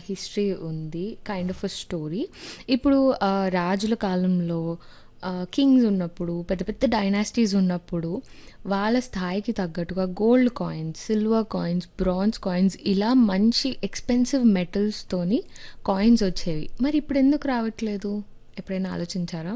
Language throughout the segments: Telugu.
హిస్టరీ ఉంది. Kind of a story. ఇప్పుడు ఆహ్, రాజుల కాలంలో ఆహ్, కింగ్స్ ఉన్నప్పుడు, పెద్ద పెద్ద డైనాసిటీస్ ఉన్నప్పుడు, వాళ్ళ స్థాయికి తగ్గట్టుగా gold coins, silver coins, bronze coins ఇలా మంచి ఎక్స్‌పెన్సివ్ మెటల్స్‌తోని కాయిన్స్ వచ్చేవి. మరి ఇప్పుడెందుకు రావట్లేదు? ఎప్పుడైనా ఆలోచించారా?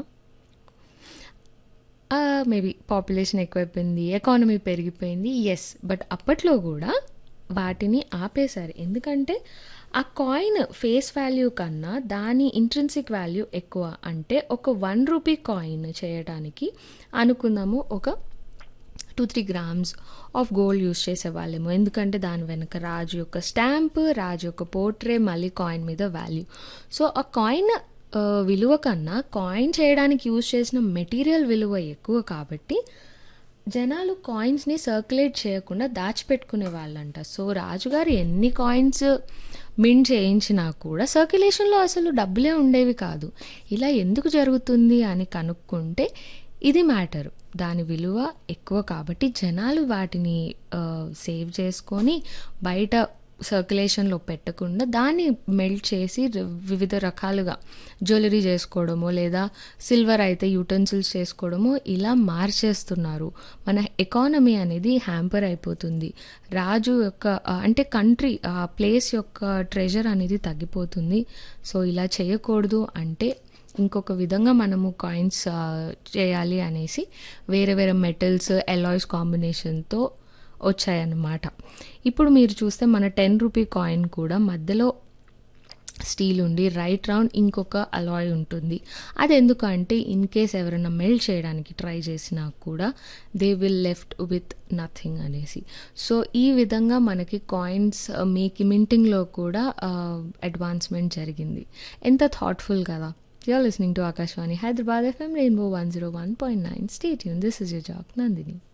ఆహ్, మేబీ పాపులేషన్ ఎక్కువైపోయింది. ఎకానమీ పెరిగిపోయింది. యెస్. బట్ అప్పట్లో గూడా వాటిని ఆపేశారు. ఎందుకంటే ఆ కాయిన్ ఫేస్ వాల్యూ కన్నా దాని ఇంట్రిన్సిక్ వాల్యూ ఎక్కువ. అంటే ఒక రూ. 1 కాయిన్ చేయటానికి అనుకుందాము ఒక 2, 3 గ్రామ్స్ ఆఫ్ గోల్డ్ యూజ్ చేసేవాళ్ళేమో. ఎందుకంటే దాని వెనక రాజు యొక్క స్టాంప్, రాజు యొక్క పోర్ట్రే, మళ్ళీ కాయిన్ మీద వాల్యూ. సో, ఆ కాయిన్ ఆహ్, విలువ కన్నా కాయిన్ చేయడానికి యూజ్ చేసిన మెటీరియల్ విలువ ఎక్కువ కాబట్టి జనాలు కాయిన్స్‌ని సర్క్యులేట్ చేయకుండా దాచిపెట్టుకునేవాళ్ళంట. సో, రాజుగారు ఎన్ని కాయిన్స్ మింట్ చేయించినా కూడా సర్క్యులేషన్‌లో అసలు డబ్బులే ఉండేవి కాదు. ఇలా ఎందుకు జరుగుతుంది అని కనుక్కుంటే ఇది మ్యాటర్. దాని విలువ ఎక్కువ కాబట్టి జనాలు వాటిని ఆహ్, సేవ్ చేసుకొని బయట సర్క్యులేషన్‌లో పెట్టకుండా దాన్ని మెల్ట్ చేసి ర్ వివిధ రకాలుగా జ్యువెల్లరీ చేసుకోవడమో, లేదా సిల్వర్ అయితే యుటెన్సిల్స్ చేసుకోవడమో ఇలా మార్చేస్తున్నారు. మన ఎకానమీ అనేది హ్యాంపర్ అయిపోతుంది. రాజు యొక్క ఆహ్, అంటే కంట్రీ ఆ ప్లేస్ యొక్క ట్రెజర్ అనేది తగ్గిపోతుంది. సో, ఇలా చేయకూడదు అంటే ఇంకొక విధంగా మనము కాయిన్స్ ఆహ్, చేయాలి అనేసి వేరే వేరే మెటల్స్, అలాయ్స్ కాంబినేషన్‌తో వచ్చాయన్నమాట. ఇప్పుడు మీరు చూస్తే మన రూ. 10 కాయిన్ కూడా మధ్యలో స్టీల్ ఉండి రైట్ రౌండ్ ఇంకొక అలాయ్ ఉంటుంది. అదెందుకంటే ఇన్ కేస్ ఎవరైనా మెల్ట్ చేయడానికి ట్రై చేసినా కూడా they will left with nothing అనేసి. సో, ఈ విధంగా మనకి కాయిన్స్ మీకి మింటింగ్‌లో కూడా ఆహ్, అడ్వాన్స్‌మెంట్ జరిగింది. ఎంత థాట్‌ఫుల్ కదా! You are listening to Akashvani Hyderabad FM Rainbow 101.9 stay tuned. This is your jock Nandini.